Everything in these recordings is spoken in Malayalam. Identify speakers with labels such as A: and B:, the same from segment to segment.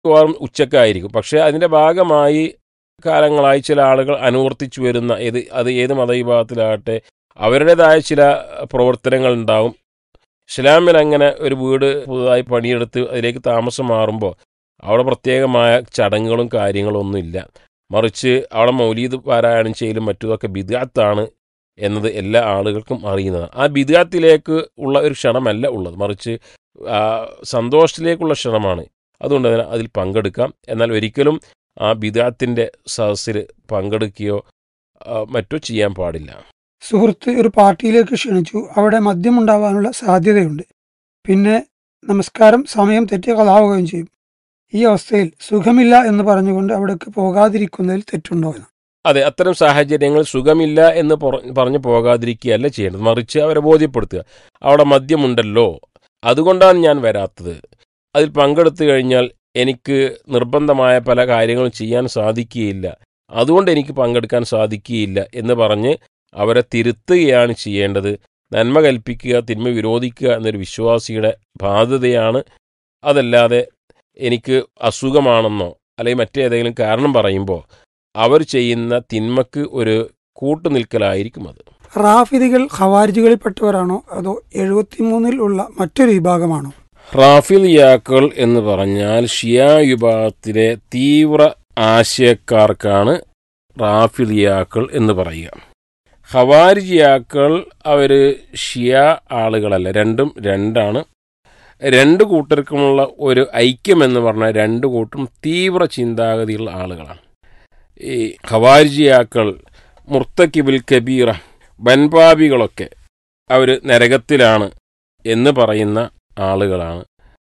A: മിക്കവാറും ഉച്ചക്കായിരിക്കും പക്ഷേ അതിൻ്റെ ഭാഗമായി കാലങ്ങളായി ചില ആളുകൾ അനുവർത്തിച്ചു വരുന്ന ഏത് അത് ഏത് മതവിഭാഗത്തിലാകട്ടെ അവരുടേതായ ചില പ്രവർത്തനങ്ങൾ ഉണ്ടാവും ഇസ്ലാമിൽ അങ്ങനെ ഒരു വീട് പുതുതായി പണിയെടുത്ത് അതിലേക്ക് താമസം മാറുമ്പോൾ അവിടെ പ്രത്യേകമായ ചടങ്ങുകളും കാര്യങ്ങളും ഒന്നുമില്ല മറിച്ച് അവിടെ മൗലീദ് പാരായണം ചെയ്യലും മറ്റുമൊക്കെ ബിദാത്താണ് എന്നത് എല്ലാ ആളുകൾക്കും അറിയുന്നതാണ് ആ ബിദാത്തിലേക്ക് ഉള്ള ഒരു ക്ഷണമല്ല ഉള്ളത് മറിച്ച് ആ, സന്തോഷത്തിലേക്കുള്ള ക്ഷണമാണ് അതുകൊണ്ട് തന്നെ അതിൽ പങ്കെടുക്കാം എന്നാൽ ഒരിക്കലും ആ ബിദാത്തിൻ്റെ സദസ്സിൽ പങ്കെടുക്കുകയോ ആ, മറ്റോ ചെയ്യാൻ പാടില്ല
B: സുഹൃത്ത് ഒരു പാർട്ടിയിലേക്ക് ക്ഷണിച്ചു അവിടെ മദ്യം ഉണ്ടാവാനുള്ള സാധ്യതയുണ്ട് പിന്നെ നമസ്കാരം സമയം തെറ്റി കളാവുകയും ചെയ്യും ഈ അവസ്ഥയിൽ സുഖമില്ല എന്ന് പറഞ്ഞുകൊണ്ട് അവിടേക്ക് പോകാതിരിക്കുന്നതിൽ തെറ്റുണ്ടോ എന്ന്
A: അതെ അത്തരം സാഹചര്യങ്ങൾ സുഖമില്ല എന്ന് പറ- പറഞ്ഞ് പോകാതിരിക്കുകയല്ല ചെയ്യേണ്ടത് മറിച്ച് അവരെ ബോധ്യപ്പെടുത്തുക അവിടെ മദ്യമുണ്ടല്ലോ അതുകൊണ്ടാണ് ഞാൻ വരാത്തത് അതിൽ പങ്കെടുത്തു കഴിഞ്ഞാൽ എനിക്ക് നിർബന്ധമായ പല കാര്യങ്ങളും ചെയ്യാൻ സാധിക്കുകയില്ല അതുകൊണ്ട് എനിക്ക് പങ്കെടുക്കാൻ സാധിക്കുകയില്ല എന്ന് പറഞ്ഞ് അവരെ തിരുത്തുകയാണ് ചെയ്യേണ്ടത് നന്മ കൽപ്പിക്കുക തിന്മ വിരോധിക്കുക എന്നൊരു വിശ്വാസിയുടെ ബാധ്യതയാണ് അതല്ലാതെ എനിക്ക് അസുഖമാണെന്നോ അല്ലെങ്കിൽ മറ്റേതെങ്കിലും കാരണം പറയുമ്പോൾ അവർ ചെയ്യുന്ന തിന്മക്ക് ഒരു കൂട്ടുനിൽക്കലായിരിക്കും അത്
B: റാഫിദികൾ ഖവാരിജുകളിൽപ്പെട്ടവരാണോ അതോ എഴുപത്തിമൂന്നിൽ ഉള്ള മറ്റൊരു വിഭാഗമാണോ
A: റാഫിലിയാക്കൾ എന്ന് പറഞ്ഞാൽ ഷിയ വിഭാഗത്തിലെ തീവ്ര ആശയക്കാർക്കാണ് റാഫിലിയാക്കൾ എന്ന് പറയുക ഹവാരിജിയാക്കൾ അവർ ഷിയ ആളുകളല്ല രണ്ടും രണ്ടാണ് രണ്ട് കൂട്ടർക്കുമുള്ള ഒരു ഐക്യം എന്ന് പറഞ്ഞാൽ രണ്ട് കൂട്ടരും തീവ്ര ചിന്താഗതിയുള്ള ആളുകളാണ് ഈ ഹവാരിജിയാക്കൾ മുർത്തക്കിബിൽ കബീറ ബൻപാബികളൊക്കെ അവർ നരകത്തിലാണ് എന്ന് പറയുന്ന ആളുകളാണ്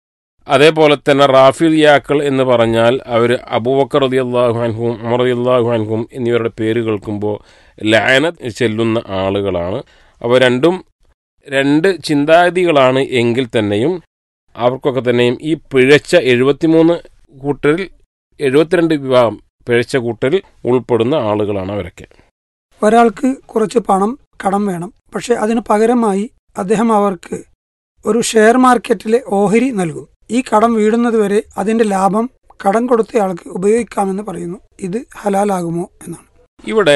A: അതേപോലെ തന്നെ റാഫിലിയാക്കൾ എന്ന് പറഞ്ഞാൽ അവർ അബൂബക്കർ റതി അള്ളാഹുഹാൻഹും ഉമർ റതി അള്ളാഹുഹാൻഹും എന്നിവരുടെ പേര് കേൾക്കുമ്പോൾ ലാനത്ത് ചെല്ലുന്ന ആളുകളാണ് അവ രണ്ടും രണ്ട് ചിന്താഗതികളാണ് എങ്കിൽ തന്നെയും അവർക്കൊക്കെ തന്നെയും ഈ പിഴച്ച എഴുപത്തിമൂന്ന് കൂട്ടരിൽ എഴുപത്തിരണ്ട് വിഭാഗം പിഴച്ച കൂട്ടരിൽ ഉൾപ്പെടുന്ന ആളുകളാണ് അവരൊക്കെ
B: ഒരാൾക്ക് കുറച്ച് പണം കടം വേണം പക്ഷെ അതിന് പകരമായി അദ്ദേഹം അവർക്ക് ഒരു ഷെയർ മാർക്കറ്റിലെ ഓഹരി നൽകും ഈ കടം വീടുന്നതുവരെ അതിന്റെ ലാഭം കടം കൊടുത്തയാൾക്ക് ഉപയോഗിക്കാമെന്ന് പറയുന്നു ഇത് ഹലാലാകുമോ എന്നാണ്
A: ഇവിടെ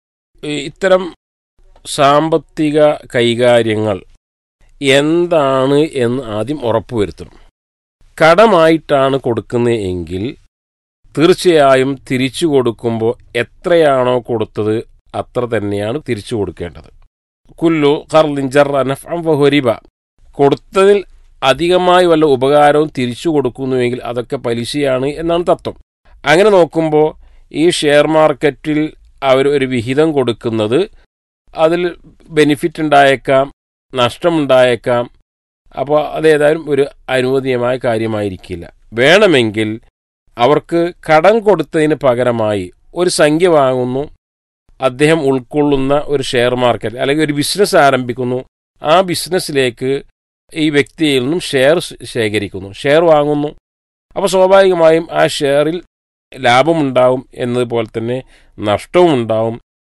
A: ഈ ഇത്തരം സാമ്പത്തിക കൈകാര്യങ്ങൾ എന്താണ് എന്ന് ആദ്യം ഉറപ്പുവരുത്തണം കടമായിട്ടാണ് കൊടുക്കുന്നത് എങ്കിൽ തീർച്ചയായും തിരിച്ചു കൊടുക്കുമ്പോൾ എത്രയാണോ കൊടുത്തത് അത്ര തന്നെയാണ് തിരിച്ചു കൊടുക്കേണ്ടത് കുല്ലു ഖർലിൻ ജറ നഫ്അൻ ഫഹുരിബ കൊടുത്തതിൽ അധികമായി വല്ല ഉപകാരവും തിരിച്ചു കൊടുക്കുന്നുവെങ്കിൽ അതൊക്കെ പലിശയാണ് എന്നാണ് തത്വം അങ്ങനെ നോക്കുമ്പോൾ ഈ ഷെയർ മാർക്കറ്റിൽ അവർ ഒരു വിഹിതം കൊടുക്കുന്നത് അതിൽ ബെനിഫിറ്റ് ഉണ്ടായേക്കാം നഷ്ടമുണ്ടായേക്കാം അപ്പോൾ അതേതായാലും ഒരു അനുവദനീയമായ കാര്യമായിരിക്കില്ല വേണമെങ്കിൽ അവർക്ക് കടം കൊടുത്തതിന് പകരമായി ഒരു സംഖ്യ വാങ്ങുന്നു അദ്ദേഹം ഉൾക്കൊള്ളുന്ന ഒരു ഷെയർ മാർക്കറ്റ് അല്ലെങ്കിൽ ഒരു ബിസിനസ് ആരംഭിക്കുന്നു ആ ബിസിനസ്സിലേക്ക് ഈ വ്യക്തിയിൽ നിന്നും ഷെയർ ശേഖരിക്കുന്നു ഷെയർ വാങ്ങുന്നു അപ്പോൾ സ്വാഭാവികമായും ആ ഷെയറിൽ ലാഭമുണ്ടാവും എന്നതുപോലെ തന്നെ നഷ്ടവും ഉണ്ടാവും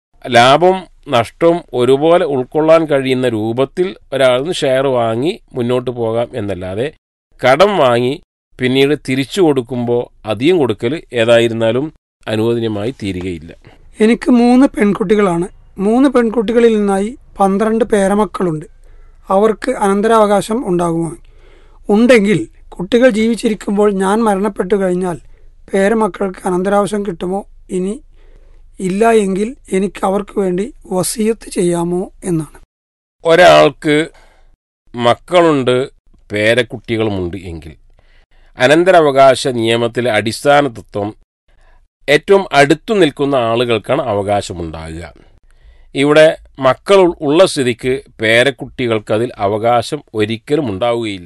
A: ലാഭം നഷ്ടവും ഒരുപോലെ ഉൾക്കൊള്ളാൻ കഴിയുന്ന രൂപത്തിൽ ഒരാളിൽ നിന്ന് ഷെയർ വാങ്ങി മുന്നോട്ട് പോകാം എന്നല്ലാതെ കടം വാങ്ങി പിന്നീട് തിരിച്ചു കൊടുക്കുമ്പോൾ അധികം കൊടുക്കൽ ഏതായിരുന്നാലും അനുവദനീയമായി തീരുകയില്ല
B: എനിക്ക് മൂന്ന് പെൺകുട്ടികളാണ് മൂന്ന് പെൺകുട്ടികളിൽ നിന്നായി പന്ത്രണ്ട് പേരമക്കളുണ്ട് അവർക്ക് അനന്തരാവകാശം ഉണ്ടാകുമോ ഉണ്ടെങ്കിൽ കുട്ടികൾ ജീവിച്ചിരിക്കുമ്പോൾ ഞാൻ മരണപ്പെട്ടു കഴിഞ്ഞാൽ പേരമക്കൾക്ക് അനന്തരാവകാശം കിട്ടുമോ ഇനി ഇല്ല എങ്കിൽ എനിക്ക് അവർക്ക് വേണ്ടി വസീയത്ത് ചെയ്യാമോ എന്നാണ്
A: ഒരാൾക്ക് മക്കളുണ്ട് പേരക്കുട്ടികളുമുണ്ട് എങ്കിൽ അനന്തരാവകാശ നിയമത്തിലെ അടിസ്ഥാന തത്വം ഏറ്റവും അടുത്തു നിൽക്കുന്ന ആളുകൾക്കാണ് അവകാശമുണ്ടാകുക ഇവിടെ മക്കൾ ഉള്ള സ്ഥിതിക്ക് പേരക്കുട്ടികൾക്ക് അതിൽ അവകാശം ഒരിക്കലും ഉണ്ടാവുകയില്ല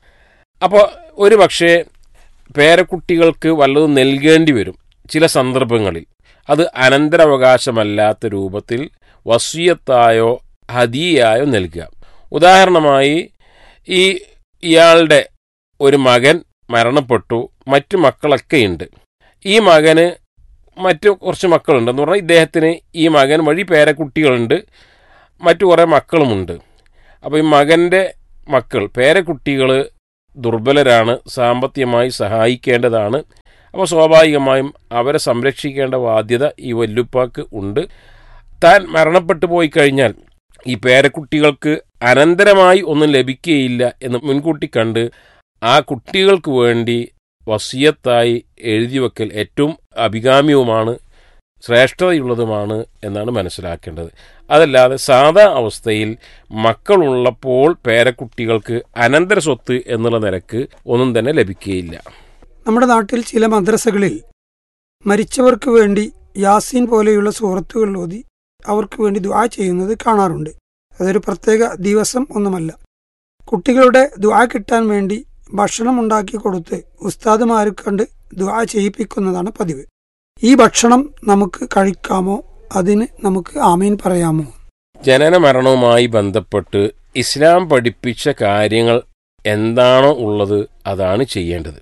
A: അപ്പോൾ ഒരു പക്ഷേ പേരക്കുട്ടികൾക്ക് വല്ലതും നൽകേണ്ടി വരും ചില സന്ദർഭങ്ങളിൽ അത് അനന്തരാവകാശമല്ലാത്ത രൂപത്തിൽ വസീയത്തായോ ഹദിയായോ നൽകുക ഉദാഹരണമായി ഈ ഇയാളുടെ ഒരു മകൻ മരണപ്പെട്ടു മറ്റു മക്കളൊക്കെയുണ്ട് ഈ മകന് മറ്റു കുറച്ച് മക്കളുണ്ട് എന്ന് പറഞ്ഞാൽ ഇദ്ദേഹത്തിന് ഈ മകൻ വഴി പേരക്കുട്ടികളുണ്ട് മറ്റു കുറേ മക്കളുമുണ്ട് അപ്പോൾ ഈ മകൻ്റെ മക്കൾ പേരക്കുട്ടികൾ ദുർബലരാണ് സാമ്പത്തികമായി സഹായിക്കേണ്ടതാണ് അപ്പോൾ സ്വാഭാവികമായും അവരെ സംരക്ഷിക്കേണ്ട ബാധ്യത ഈ വല്ലുപ്പാക്ക് ഉണ്ട് താൻ മരണപ്പെട്ടു പോയി കഴിഞ്ഞാൽ ഈ പേരക്കുട്ടികൾക്ക് അനന്തരമായി ഒന്നും ലഭിക്കുകയില്ല എന്ന് മുൻകൂട്ടി കണ്ട് ആ കുട്ടികൾക്ക് വേണ്ടി വസിയത്തായി എഴുതി വെക്കൽ ഏറ്റവും അഭികാമ്യവുമാണ് ശ്രേഷ്ഠതയുള്ളതുമാണ് എന്നാണ് മനസ്സിലാക്കേണ്ടത് അതല്ലാതെ സാധാ അവസ്ഥയിൽ മക്കളുള്ളപ്പോൾ പേരക്കുട്ടികൾക്ക് അനന്തര സ്വത്ത് എന്നുള്ള നിലക്ക് ഒന്നും തന്നെ ലഭിക്കുകയില്ല
B: നമ്മുടെ നാട്ടിൽ ചില മദ്രസകളിൽ മരിച്ചവർക്ക് വേണ്ടി യാസീൻ പോലെയുള്ള സുഹൃത്തുക്കൾ ഓതി അവർക്ക് വേണ്ടി ദുആ ചെയ്യുന്നത് കാണാറുണ്ട് അതൊരു പ്രത്യേക ദിവസം ഒന്നുമല്ല കുട്ടികളുടെ ദുആ കിട്ടാൻ വേണ്ടി ഭക്ഷണം ഉണ്ടാക്കി കൊടുത്ത് ഉസ്താദുമാരെ കണ്ട് ദുആ ചെയ്യിപ്പിക്കുന്നതാണ് പതിവ് ഈ ഭക്ഷണം നമുക്ക് കഴിക്കാമോ അതിന് നമുക്ക് ആമീൻ പറയാമോ
A: ജനന മരണവുമായി ബന്ധപ്പെട്ട് ഇസ്ലാം പഠിപ്പിച്ച കാര്യങ്ങൾ എന്താണോ ഉള്ളത് അതാണ് ചെയ്യേണ്ടത്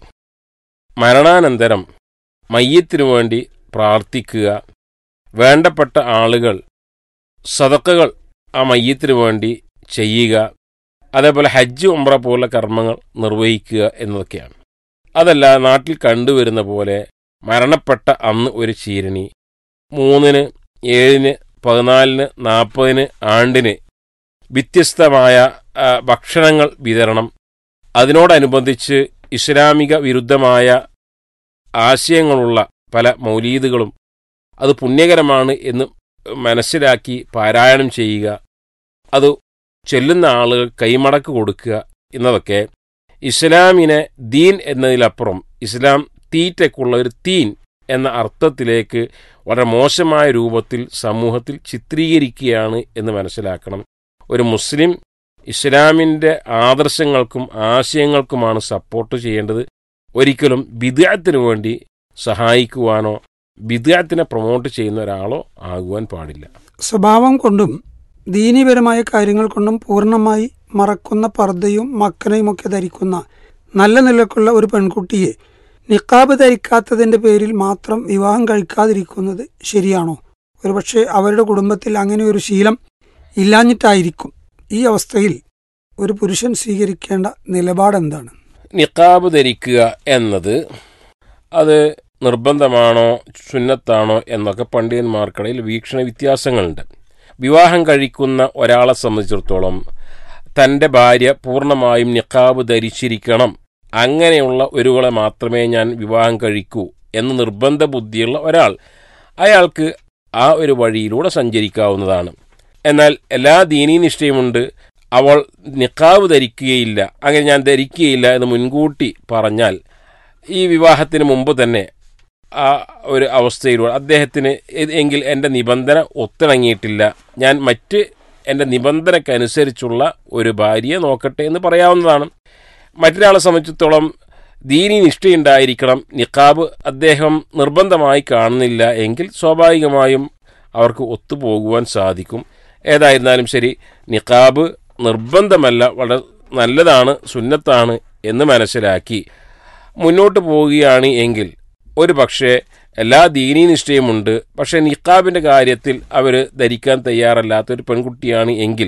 A: മരണാനന്തരം മയ്യത്തിനു വേണ്ടി പ്രാർത്ഥിക്കുക വേണ്ടപ്പെട്ട ആളുകൾ സതക്കകൾ ആ മയ്യത്തിനു വേണ്ടി ചെയ്യുക അതേപോലെ ഹജ്ജ് ഉംറ പോലുള്ള കർമ്മങ്ങൾ നിർവഹിക്കുക എന്നതൊക്കെയാണ് അതല്ല നാട്ടിൽ കണ്ടുവരുന്ന പോലെ മരണപ്പെട്ട അന്ന് ഒരു ചീരണി മൂന്നിന് ഏഴിന് പതിനാലിന് നാൽപ്പതിന് ആണ്ടിന് വ്യത്യസ്തമായ ആ, ഭക്ഷണങ്ങൾ വിതരണം അതിനോടനുബന്ധിച്ച് ഇസ്ലാമിക വിരുദ്ധമായ ആശയങ്ങളുള്ള പല മൗലീദുകളും അത് പുണ്യകരമാണ് എന്ന് മനസ്സിലാക്കി പാരായണം ചെയ്യുക അത് ചെല്ലുന്ന ആളുകൾ കൈമടക്ക് കൊടുക്കുക എന്നതൊക്കെ ഇസ്ലാമിനെ ദീൻ എന്നതിലപ്പുറം ഇസ്ലാം തീറ്റയ്ക്കുള്ള ഒരു തീൻ എന്ന അർത്ഥത്തിലേക്ക് വളരെ മോശമായ രൂപത്തിൽ സമൂഹത്തിൽ ചിത്രീകരിക്കുകയാണ് എന്ന് മനസ്സിലാക്കണം ഒരു മുസ്ലിം ഇസ്ലാമിൻ്റെ ആദർശങ്ങൾക്കും ആശയങ്ങൾക്കുമാണ് സപ്പോർട്ട് ചെയ്യേണ്ടത് ഒരിക്കലും ബിദ്അത്തിന് വേണ്ടി സഹായിക്കുവാനോ ബിദ്അത്തിനെ പ്രൊമോട്ട് ചെയ്യുന്ന ഒരാളോ ആകുവാൻ പാടില്ല
B: സ്വഭാവം കൊണ്ടും ദീനീപരമായ കാര്യങ്ങൾ കൊണ്ടും പൂർണ്ണമായി മറക്കുന്ന പർദ്ദയും മക്കനയുമൊക്കെ ധരിക്കുന്ന നല്ല നിലക്കുള്ള ഒരു പെൺകുട്ടിയെ നിക്കാബ് ധരിക്കാത്തതിന്റെ പേരിൽ മാത്രം വിവാഹം കഴിക്കാതിരിക്കുന്നത് ശരിയാണോ ഒരുപക്ഷെ അവരുടെ കുടുംബത്തിൽ അങ്ങനെ ഒരു ശീലം ഇല്ലാഞ്ഞിട്ടായിരിക്കും ഈ അവസ്ഥയിൽ ഒരു പുരുഷൻ സ്വീകരിക്കേണ്ട നിലപാടെന്താണ്
A: നിക്കാബ് ധരിക്കുക എന്നത് അത് നിർബന്ധമാണോ സുന്നത്താണോ എന്നൊക്കെ പണ്ഡിതന്മാർക്കിടയിൽ വീക്ഷണ വ്യത്യാസങ്ങളുണ്ട് വിവാഹം കഴിക്കുന്ന ഒരാളെ സംബന്ധിച്ചിടത്തോളം തൻ്റെ ഭാര്യ പൂർണ്ണമായും നിക്കാബ് ധരിച്ചിരിക്കണം അങ്ങനെയുള്ള ഒരുവളെ മാത്രമേ ഞാൻ വിവാഹം കഴിക്കൂ എന്ന് നിർബന്ധ ബുദ്ധിയുള്ള ഒരാൾ അയാൾക്ക് ആ ഒരു വഴിയിലൂടെ സഞ്ചരിക്കാവുന്നതാണ് എന്നാൽ എല്ലാ ദീനീ നിഷ്ഠയുമുണ്ട് അവൾ നിക്കാബ് ധരിക്കുകയില്ല അങ്ങനെ ഞാൻ ധരിക്കുകയില്ല എന്ന് മുൻകൂട്ടി പറഞ്ഞാൽ ഈ വിവാഹത്തിന് മുമ്പ് തന്നെ ആ ഒരു അവസ്ഥയിലൂടെ അദ്ദേഹത്തിന് ഇത് എങ്കിൽ എൻ്റെ നിബന്ധന ഒത്തിണങ്ങിയിട്ടില്ല ഞാൻ മറ്റ് എൻ്റെ നിബന്ധനക്കനുസരിച്ചുള്ള ഒരു ഭാര്യയെ നോക്കട്ടെ എന്ന് പറയാവുന്നതാണ് മറ്റൊരാളെ സംബന്ധിച്ചിടത്തോളം ദീനി നിഷ്ഠയുണ്ടായിരിക്കണം നിക്കാബ് അദ്ദേഹം നിർബന്ധമായി കാണുന്നില്ല എങ്കിൽ സ്വാഭാവികമായും അവർക്ക് ഒത്തുപോകുവാൻ സാധിക്കും ഏതായിരുന്നാലും ശരി നിക്കാബ് നിർബന്ധമല്ല വളരെ നല്ലതാണ് സുന്നത്താണ് എന്ന് മനസ്സിലാക്കി മുന്നോട്ട് പോവുകയാണ് എങ്കിൽ ഒരു പക്ഷേ എല്ലാ ദീനീ നിഷ്ഠയുമുണ്ട് പക്ഷേ നിക്കാബിൻ്റെ കാര്യത്തിൽ അവർ ധരിക്കാൻ തയ്യാറല്ലാത്ത ഒരു പെൺകുട്ടിയാണ് എങ്കിൽ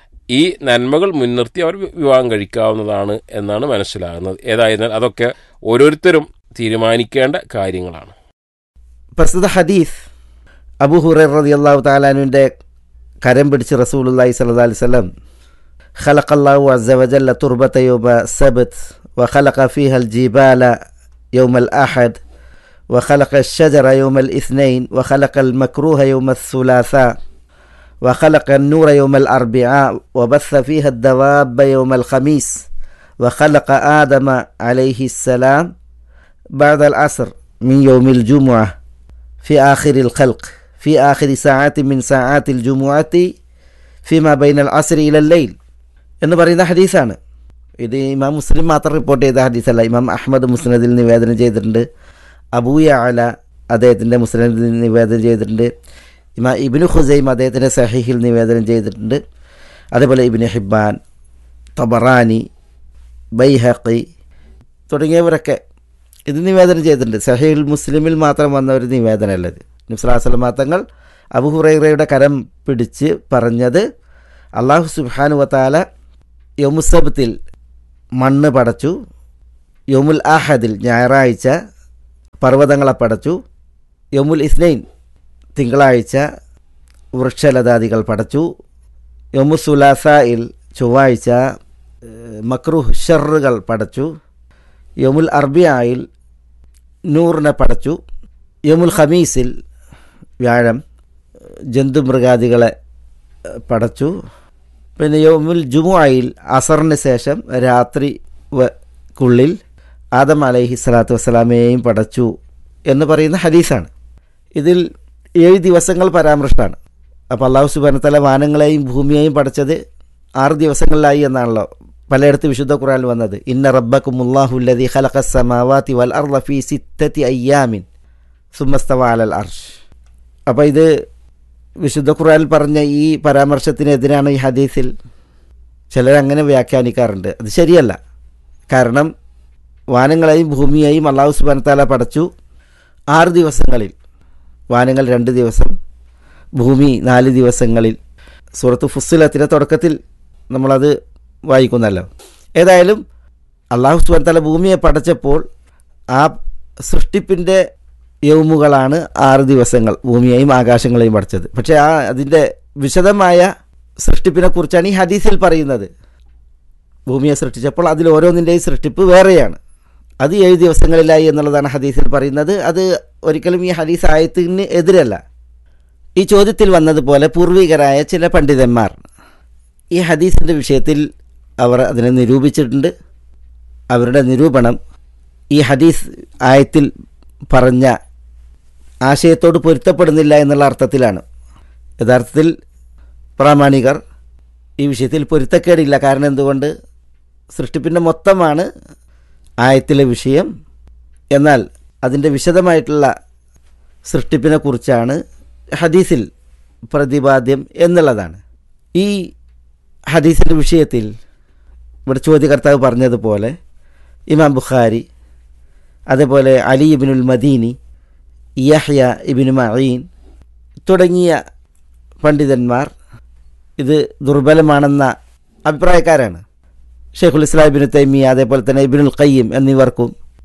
A: ഈ നന്മകൾ മുൻനിർത്തി അവർ വിവാഹം കഴിക്കാവുന്നതാണ് എന്നാണ് മനസ്സിലാകുന്നത് ഏതായിരുന്നാൽ അതൊക്കെ ഓരോരുത്തരും തീരുമാനിക്കേണ്ട കാര്യങ്ങളാണ്
C: പ്രസ്തുത ഹദീസ് അബു ഹുറൈർ റളിയല്ലാഹു താലാനുവിൻ്റെ കരം പിടിച്ച് റസൂലുള്ളാഹി സ്വല്ലല്ലാഹി അലൈഹി വസല്ലം خلق الله عز وجل تربة يوم السبت وخلق فيها الجبال يوم الأحد وخلق الشجر يوم الاثنين وخلق المكروه يوم الثلاثاء وخلق النور يوم الأربعاء وبث فيها الدواب يوم الخميس وخلق آدم عليه السلام بعد العصر من يوم الجمعة في آخر الخلق في آخر ساعات من ساعات الجمعة فيما بين العصر إلى الليل എന്ന് പറയുന്ന ഹദീസാണ് ഇത് ഇമാം മുസ്ലിം മാത്രം റിപ്പോർട്ട് ചെയ്ത ഹദീസല്ല ഇമാം അഹമ്മദ് മുസ്നദിൽ നിവേദനം ചെയ്തിട്ടുണ്ട് അബൂയ അല അദ്ദേഹത്തിൻ്റെ മുസ്ലിമിൽ നിവേദനം ചെയ്തിട്ടുണ്ട് ഇമാ ഇബിനു ഖുസൈം അദ്ദേഹത്തിൻ്റെ സഹീഹിൽ നിവേദനം ചെയ്തിട്ടുണ്ട് അതേപോലെ ഇബിന് ഹിബാൻ തബറാനി ബൈഹഖി തുടങ്ങിയവരൊക്കെ ഇത് നിവേദനം ചെയ്തിട്ടുണ്ട് സഹീൽ മുസ്ലിമിൽ മാത്രം വന്ന ഒരു നിവേദനമല്ല ഇത് നിസ്ലാസ്ലം തങ്ങൾ അബു ഹുറൈറയുടെ കരം പിടിച്ച് പറഞ്ഞത് അള്ളാഹു സുബാനു വത്താല യമുസബത്തിൽ മണ്ണ് പടച്ചു യോമുൽ ആഹദിൽ ഞായറാഴ്ച പർവ്വതങ്ങളെ പടച്ചു യോമുൽ ഇസ്നൈൻ തിങ്കളാഴ്ച വൃക്ഷലതാദികൾ പടച്ചു യോമു സുലാസയിൽ ചൊവ്വാഴ്ച ഏഹ്, മക്രുഹ് ഷറുകൾ പടച്ചു യോമുൽ അർബിയായിൽ നൂറിനെ പടച്ചു യോമുൽ ഖമീസിൽ വ്യാഴം ജന്തുമൃഗാദികളെ ഏഹ്, പടച്ചു പിന്നെ യോമുൽ ജുമുഅയിൽ അസറിന് ശേഷം രാത്രി വ- ക്കുള്ളിൽ ആദം അലൈഹി സ്വലാത്തു വസ്സലാമയെയും പടച്ചു എന്ന് പറയുന്ന ഹദീസാണ് ഇതിൽ ഏഴ് ദിവസങ്ങൾ പരാമൃഷ്ടമാണ് അപ്പോൾ അള്ളാഹു സുബാനത്തല വാനങ്ങളെയും ഭൂമിയെയും പഠിച്ചത് ആറ് ദിവസങ്ങളിലായി എന്നാണല്ലോ പലയിടത്ത് വിശുദ്ധ ഖുറാനിൽ വന്നത് ഇന്ന റബ്ബക്കുമുല്ലാഹുല്ലതി ഖലഖസ് സമാവാതി വൽ അർള ഫീ സിത്തത്തി അയ്യാമിൻ സുമസ്തവ അലൽ അർഷ് അപ്പോൾ ഇത് വിശുദ്ധ ഖുറാനിൽ പറഞ്ഞ ഈ പരാമർശത്തിനെതിരാണ് ഈ ഹദീസിൽ ചിലരങ്ങനെ വ്യാഖ്യാനിക്കാറുണ്ട് അത് ശരിയല്ല കാരണം വാനങ്ങളെയും ഭൂമിയെയും അള്ളാഹു സുബാനത്താല പടച്ചു ആറ് ദിവസങ്ങളിൽ വാനങ്ങൾ രണ്ട് ദിവസം ഭൂമി നാല് ദിവസങ്ങളിൽ സൂറത്ത് ഫുസ്സിലത്തിൻ്റെ തുടക്കത്തിൽ നമ്മളത് വായിക്കുന്നല്ലോ ഏതായാലും അള്ളാഹു സുബാൻ തല ഭൂമിയെ പടച്ചപ്പോൾ ആ സൃഷ്ടിപ്പിൻ്റെ യൗമുകളാണ് ആറ് ദിവസങ്ങൾ ഭൂമിയെയും ആകാശങ്ങളെയും പഠിച്ചത് പക്ഷേ ആ അതിൻ്റെ വിശദമായ സൃഷ്ടിപ്പിനെ കുറിച്ചാണ് ഈ ഹദീസിൽ പറയുന്നത് ഭൂമിയെ സൃഷ്ടിച്ചപ്പോൾ അതിൽ ഓരോന്നിൻ്റെയും സൃഷ്ടിപ്പ് വേറെയാണ് അത് ഏഴ് ദിവസങ്ങളിലായി എന്നുള്ളതാണ് ഹദീസിൽ പറയുന്നത് അത് ഒരിക്കലും ഈ ഹദീസ് ആയത്തിന് എതിരല്ല ഈ ചോദ്യത്തിൽ വന്നതുപോലെ പൂർവികരായ ചില പണ്ഡിതന്മാർ ഈ ഹദീസിൻ്റെ വിഷയത്തിൽ അവർ അതിനെ നിരൂപിച്ചിട്ടുണ്ട് അവരുടെ നിരൂപണം ഈ ഹദീസ് ആയത്തിൽ പറഞ്ഞ ആശയത്തോട് പൊരുത്തപ്പെടുന്നില്ല എന്നുള്ള അർത്ഥത്തിലാണ് യഥാർത്ഥത്തിൽ പ്രാമാണികർ ഈ വിഷയത്തിൽ പൊരുത്തക്കേടില്ല കാരണം എന്തുകൊണ്ട് സൃഷ്ടിപ്പിൻ്റെ മൊത്തമാണ് ആയത്തിലെ വിഷയം എന്നാൽ അതിൻ്റെ വിശദമായിട്ടുള്ള സൃഷ്ടിപ്പിനെ കുറിച്ചാണ് ഹദീസിൽ പ്രതിപാദ്യം എന്നുള്ളതാണ് ഈ ഹദീസിൻ്റെ വിഷയത്തിൽ ഇവിടെ ചോദ്യകർത്താവ് പറഞ്ഞതുപോലെ ഇമാം ബുഖാരി അതേപോലെ അലി ഇബിനുൽ മദീനി യഹ്യ ഇബിനു മഈൻ തുടങ്ങിയ പണ്ഡിതന്മാർ ഇത് ദുർബലമാണെന്ന അഭിപ്രായക്കാരാണ് ഷെയ്ഖുൽ ഇസ്ലാം ഇബിനു തൈമിയ അതേപോലെ തന്നെ ഇബിനുൽ ഖയ്യം എന്നിവർക്കും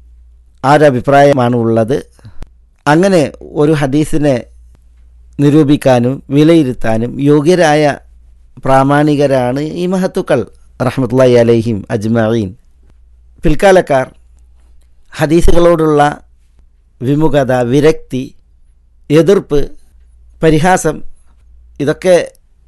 C: ആ ഒരു അഭിപ്രായമാണ് ഉള്ളത് അങ്ങനെ ഒരു ഹദീസിനെ നിരൂപിക്കാനും വിലയിരുത്താനും യോഗ്യരായ പ്രാമാണികരാണ് ഈ മഹത്തുക്കൾ റഹ്മത്തുള്ളി അലൈഹിം അജ്മഈൻ പിൽക്കാലക്കാർ ഹദീസുകളോടുള്ള വിമുഖത വിരക്തി എതിർപ്പ് പരിഹാസം ഇതൊക്കെ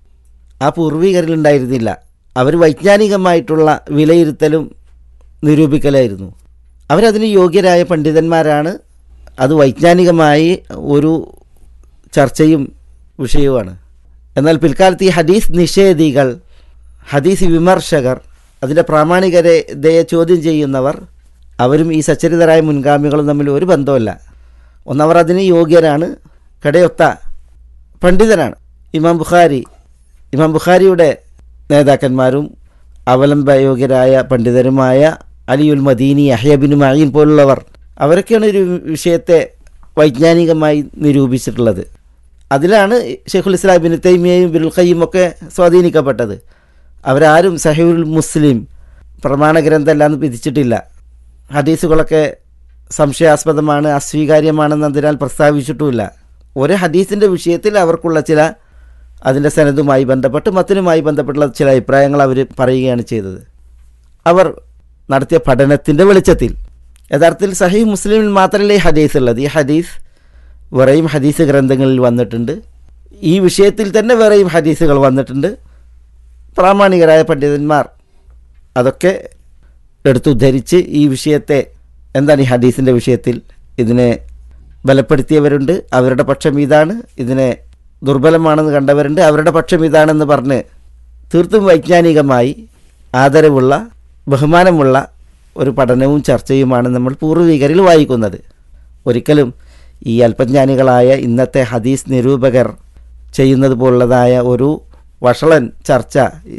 C: ആ പൂർവികരിലുണ്ടായിരുന്നില്ല അവർ വൈജ്ഞാനികമായിട്ടുള്ള വിലയിരുത്തലും നിരൂപിക്കലായിരുന്നു അവരതിന് യോഗ്യരായ പണ്ഡിതന്മാരാണ് അത് വൈജ്ഞാനികമായി ഒരു ചർച്ചയും വിഷയവുമാണ് എന്നാൽ പിൽക്കാലത്ത് ഈ ഹദീസ് നിഷേധികൾ ഹദീസ് വിമർശകർ അതിൻ്റെ പ്രാമാണികതയെ ചോദ്യം ചെയ്യുന്നവർ അവരും ഈ സച്ചരിതരായ മുൻഗാമികളും തമ്മിൽ ഒരു ബന്ധമല്ല ഒന്നവർ അതിന് യോഗ്യരാണ് കടയൊത്ത പണ്ഡിതനാണ് ഇമാം ബുഖാരി ഇമാം ബുഖാരിയുടെ നേതാക്കന്മാരും അവലംബയോഗ്യരായ പണ്ഡിതരുമായ അലിയുൽ മദീനി അഹ്യബിൻ മഈൻ പോലുള്ളവർ അവരൊക്കെയാണ് ഒരു വിഷയത്തെ വൈജ്ഞാനികമായി നിരൂപിച്ചിട്ടുള്ളത് അതിലാണ് ഷെയ്ഖുൽ ഇസ്ലാം ബിൻ തൈമിയയും ബിനുൽ ഖയ്യും ഒക്കെ സ്വാധീനിക്കപ്പെട്ടത് അവരാരും സഹീൽ മുസ്ലിം പ്രമാണ ഗ്രന്ഥമല്ലാന്ന് വിധിച്ചിട്ടില്ല ഹദീസുകളൊക്കെ സംശയാസ്പദമാണ് അസ്വീകാര്യമാണെന്ന് അതിനാൽ പ്രസ്താവിച്ചിട്ടുമില്ല ഒരു ഹദീസിൻ്റെ വിഷയത്തിൽ അവർക്കുള്ള ചില അതിൻ്റെ സനതുമായി ബന്ധപ്പെട്ട് മത്തിനുമായി ബന്ധപ്പെട്ടുള്ള ചില അഭിപ്രായങ്ങൾ അവർ പറയുകയാണ് ചെയ്തത് അവർ നടത്തിയ പഠനത്തിൻ്റെ വെളിച്ചത്തിൽ യഥാർത്ഥത്തിൽ സഹീ മുസ്ലിമിൽ മാത്രമല്ല ഈ ഹദീസ് ഉള്ളത് ഈ ഹദീസ് വേറെയും ഹദീസ് ഗ്രന്ഥങ്ങളിൽ വന്നിട്ടുണ്ട് ഈ വിഷയത്തിൽ തന്നെ വേറെയും ഹദീസുകൾ വന്നിട്ടുണ്ട് പ്രാമാണികരായ പണ്ഡിതന്മാർ അതൊക്കെ എടുത്തുദ്ധരിച്ച് ഈ വിഷയത്തെ എന്താണ് ഈ ഹദീസിൻ്റെ വിഷയത്തിൽ ഇതിനെ ബലപ്പെടുത്തിയവരുണ്ട് അവരുടെ പക്ഷം ഇതാണ് ഇതിനെ ദുർബലമാണെന്ന് കണ്ടവരുണ്ട് അവരുടെ പക്ഷം ഇതാണെന്ന് പറഞ്ഞ് തീർത്തും വൈജ്ഞാനികമായി ആദരവുള്ള ബഹുമാനമുള്ള ഒരു പഠനവും ചർച്ചയുമാണ് നമ്മൾ പൂർവികരിൽ വായിക്കുന്നത് ഒരിക്കലും ഈ അല്പജ്ഞാനികളായ ഇന്നത്തെ ഹദീസ് നിരൂപകർ ചെയ്യുന്നത് പോലുള്ളതായ ഒരു വഷളൻ ചർച്ച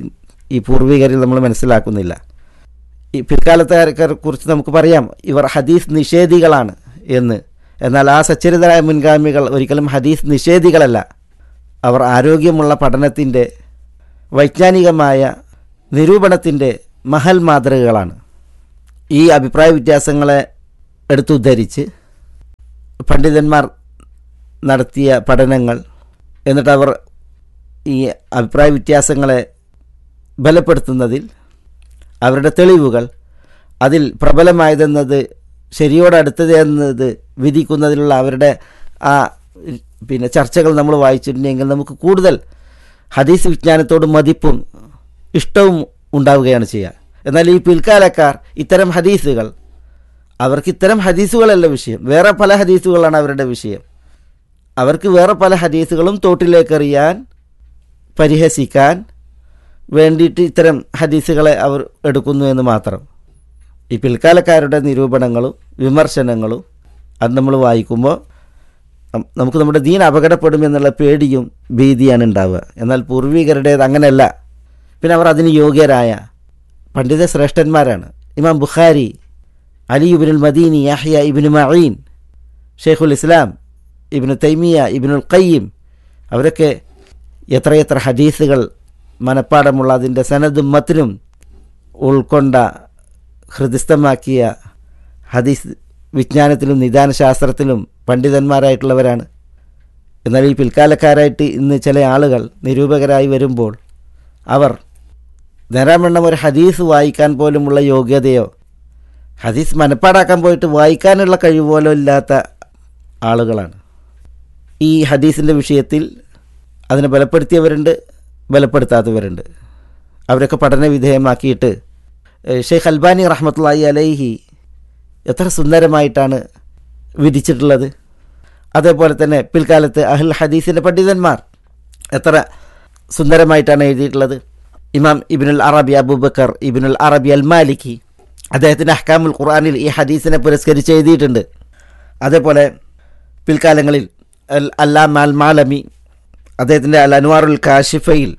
C: ഈ പൂർവികരിൽ നമ്മൾ മനസ്സിലാക്കുന്നില്ല ഈ പിൽക്കാലത്തുകാരെ കുറിച്ച് നമുക്ക് പറയാം ഇവർ ഹദീസ് നിഷേധികളാണ് എന്ന് എന്നാൽ ആ സച്ചരിതരായ മുൻഗാമികൾ ഒരിക്കലും ഹദീസ് നിഷേധികളല്ല അവർ ആരോഗ്യമുള്ള പഠനത്തിൻ്റെ വൈജ്ഞാനികമായ നിരൂപണത്തിൻ്റെ മഹൽ മാതൃകകളാണ് ഈ അഭിപ്രായ വ്യത്യാസങ്ങളെ എടുത്തുദ്ധരിച്ച് പണ്ഡിതന്മാർ നടത്തിയ പഠനങ്ങൾ എന്നിട്ട് അവർ ഈ അഭിപ്രായ വ്യത്യാസങ്ങളെ ബലപ്പെടുത്തുന്നതിൽ അവരുടെ തെളിവുകൾ അതിൽ പ്രബലമായതെന്നത് ശരിയോടടുത്തത് എന്നത് വിധിക്കുന്നതിലുള്ള അവരുടെ ആ പിന്നെ ചർച്ചകൾ നമ്മൾ വായിച്ചിട്ടുണ്ടെങ്കിൽ നമുക്ക് കൂടുതൽ ഹദീസ് വിജ്ഞാനത്തോട് മതിപ്പും ഇഷ്ടവും ഉണ്ടാവുകയാണ് ചെയ്യുക എന്നാൽ ഈ പിൽക്കാലക്കാർ ഇത്തരം ഹദീസുകൾ അവർക്ക് ഇത്തരം ഹദീസുകളല്ല വിഷയം വേറെ പല ഹദീസുകളാണ് അവരുടെ വിഷയം അവർക്ക് വേറെ പല ഹദീസുകളും തോട്ടിലേക്കെറിയാൻ പരിഹസിക്കാൻ വേണ്ടിയിട്ട് ഇത്തരം ഹദീസുകളെ അവർ എടുക്കുന്നു എന്ന് മാത്രം ഈ പിൽക്കാലക്കാരുടെ നിരൂപണങ്ങളും വിമർശനങ്ങളും അത് നമ്മൾ വായിക്കുമ്പോൾ നം- നമുക്ക് നമ്മുടെ ദീൻ അപകടപ്പെടും എന്നുള്ള പേടിയും ഭീതിയാണ് ഉണ്ടാവുക എന്നാൽ പൂർവികരുടേത് അങ്ങനെയല്ല പിന്നെ അവർ അതിന് യോഗ്യരായ പണ്ഡിത ശ്രേഷ്ഠന്മാരാണ് ഇമാം ബുഖാരി അലി ഇബിനുൽ മദീനി യാഹ്യ ഇബിനു മഈൻ ഷെയ്ഖുൽ ഇസ്ലാം ഇബിനു തൈമിയ ഇബിനുൽ ഖയ്യിം അവരൊക്കെ എത്രയെത്ര ഹദീസുകൾ മനപ്പാടമുള്ള അതിൻ്റെ സനദും മത്തിനും ഉൾക്കൊണ്ട ഹൃദയസ്ഥമാക്കിയ ഹദീസ് വിജ്ഞാനത്തിലും നിദാനശാസ്ത്രത്തിലും പണ്ഡിതന്മാരായിട്ടുള്ളവരാണ് എന്നാൽ ഈ പിൽക്കാലക്കാരായിട്ട് ഇന്ന് ചില ആളുകൾ നിരൂപകരായി വരുമ്പോൾ അവർ ധാരാളം ഒരു ഹദീസ് വായിക്കാൻ പോലുമുള്ള യോഗ്യതയോ ഹദീസ് മനപ്പാടാക്കാൻ പോയിട്ട് വായിക്കാനുള്ള കഴിവ് പോലും ഇല്ലാത്ത ആളുകളാണ് ഈ ഹദീസിൻ്റെ വിഷയത്തിൽ അതിനെ ബലപ്പെടുത്തിയവരുണ്ട് ബലപ്പെടുത്താത്തവരുണ്ട് അവരൊക്കെ പഠന വിധേയമാക്കിയിട്ട് ഏഹ് ഷെയ്ഖ് അൽബാനി റഹ്മത്തുള്ളാഹി അലൈഹി എത്ര സുന്ദരമായിട്ടാണ് വിധിച്ചിട്ടുള്ളത് അതേപോലെ തന്നെ പിൽക്കാലത്ത് അഹ്ൽ ഹദീസിൻ്റെ പണ്ഡിതന്മാർ എത്ര സുന്ദരമായിട്ടാണ് എഴുതിയിട്ടുള്ളത് ഇമാം ഇബിനുൽ അറബി അബൂബക്കർ ഇബിനുൽ അറബി അൽ മാലിക്കി അദ്ദേഹത്തിൻ്റെ അഹ്കാമുൽ ഖുർആനിൽ ഈ ഹദീസിനെ പുരസ്കരിച്ച് എഴുതിയിട്ടുണ്ട് അതേപോലെ പിൽക്കാലങ്ങളിൽ അൽ അല്ലാം അൽ മാലമി അദ്ദേഹത്തിൻ്റെ അൽ അൻവാറുൽ കാഷിഫയിൽ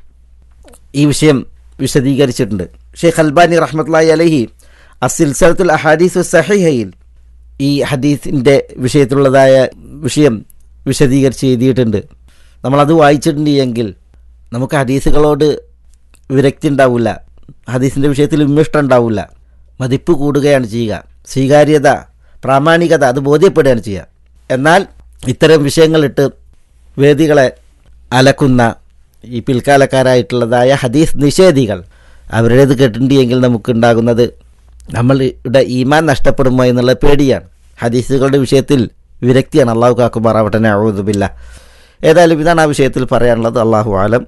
C: ഈ വിഷയം വിശദീകരിച്ചിട്ടുണ്ട് ഷെയ്ഖ് അൽബാനി റഹ്മത്തുള്ളാഹി അലഹി അസിൽസലത്തുൽ അഹാദീസ് സഹിഹയിൽ ഈ ഹദീസിൻ്റെ വിഷയത്തിലുള്ളതായ വിഷയം വിശദീകരിച്ച് എഴുതിയിട്ടുണ്ട് നമ്മളത് വായിച്ചിട്ടുണ്ട് എങ്കിൽ നമുക്ക് ഹദീസുകളോട് വിരക്തി ഉണ്ടാവില്ല ഹദീസിൻ്റെ വിഷയത്തിൽ വിമിഷ്ടം ഉണ്ടാവില്ല മതിപ്പ് കൂടുകയാണ് ചെയ്യുക സ്വീകാര്യത പ്രാമാണികത അത് ബോധ്യപ്പെടുകയാണ് ചെയ്യുക എന്നാൽ ഇത്തരം വിഷയങ്ങളിട്ട് വേദികളെ അലക്കുന്ന ഈ പിൽക്കാലക്കാരായിട്ടുള്ളതായ ഹദീസ് നിഷേധികൾ അവരുടേത് കേട്ടിട്ടുണ്ടെങ്കിൽ നമുക്കുണ്ടാകുന്നത് നമ്മളുടെ ഈമാൻ നഷ്ടപ്പെടുമോ എന്നുള്ള പേടിയാണ് ഹദീസുകളുടെ വിഷയത്തിൽ വിരക്തിയാണ് അള്ളാഹു കാക്കുമാറാവട്ടെ അഴുതുമില്ല ഏതായാലും ഇതാണ് ആ വിഷയത്തിൽ പറയാനുള്ളത് അള്ളാഹു ആലം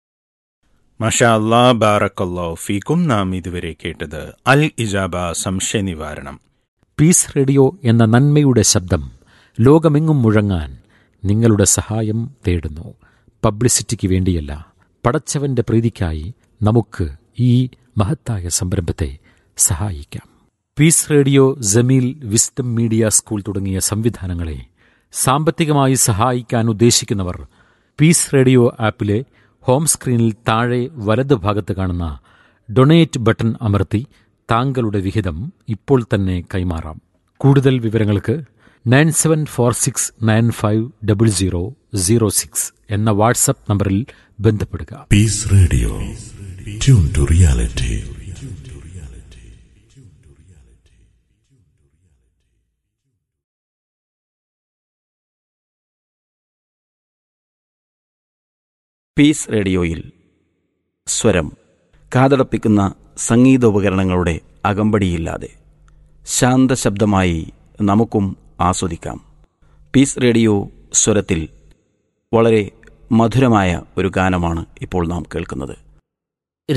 D: മഷാ അല്ലാ ബാറക്കല്ലോ ഫീക്കും നാം ഇതുവരെ കേട്ടത് അൽ ഇജാബ സംശയ നിവാരണം
E: പീസ് റേഡിയോ എന്ന നന്മയുടെ ശബ്ദം ലോകമെങ്ങും മുഴങ്ങാൻ നിങ്ങളുടെ സഹായം തേടുന്നു പബ്ലിസിറ്റിക്ക് വേണ്ടിയല്ല പടച്ചവന്റെ പ്രീതിക്കായി നമുക്ക് ഈ മഹത്തായ സംരംഭത്തെ സഹായിക്കാം Peace Radio Jameel wisdom media school തുടങ്ങിയ സംവിധാനങ്ങളെ സാമ്പത്തികമായി സഹായിക്കാൻ ഉദ്ദേശിക്കുന്നവർ പീസ് റേഡിയോ ആപ്പിലെ ഹോം സ്ക്രീനിൽ താഴെ വലത് ഭാഗത്ത് കാണുന്ന ഡൊണേറ്റ് ബട്ടൺ അമർത്തി താങ്കളുടെ വിഹിതം ഇപ്പോൾ തന്നെ കൈമാറാം കൂടുതൽ വിവരങ്ങൾക്ക് nine seven four six nine five double zero zero six എന്ന വാട്സപ്പ് നമ്പറിൽ ബന്ധപ്പെടുക
F: Peace Radio. Tune to reality.
G: പീസ് റേഡിയോയിൽ സ്വരം കാതടപ്പിക്കുന്ന സംഗീതോപകരണങ്ങളുടെ അകമ്പടിയില്ലാതെ ശാന്തശബ്ദമായി നമുക്കും ആസ്വദിക്കാം പീസ് റേഡിയോ സ്വരത്തിൽ വളരെ മധുരമായ ഒരു ഗാനമാണ് ഇപ്പോൾ നാം കേൾക്കുന്നത്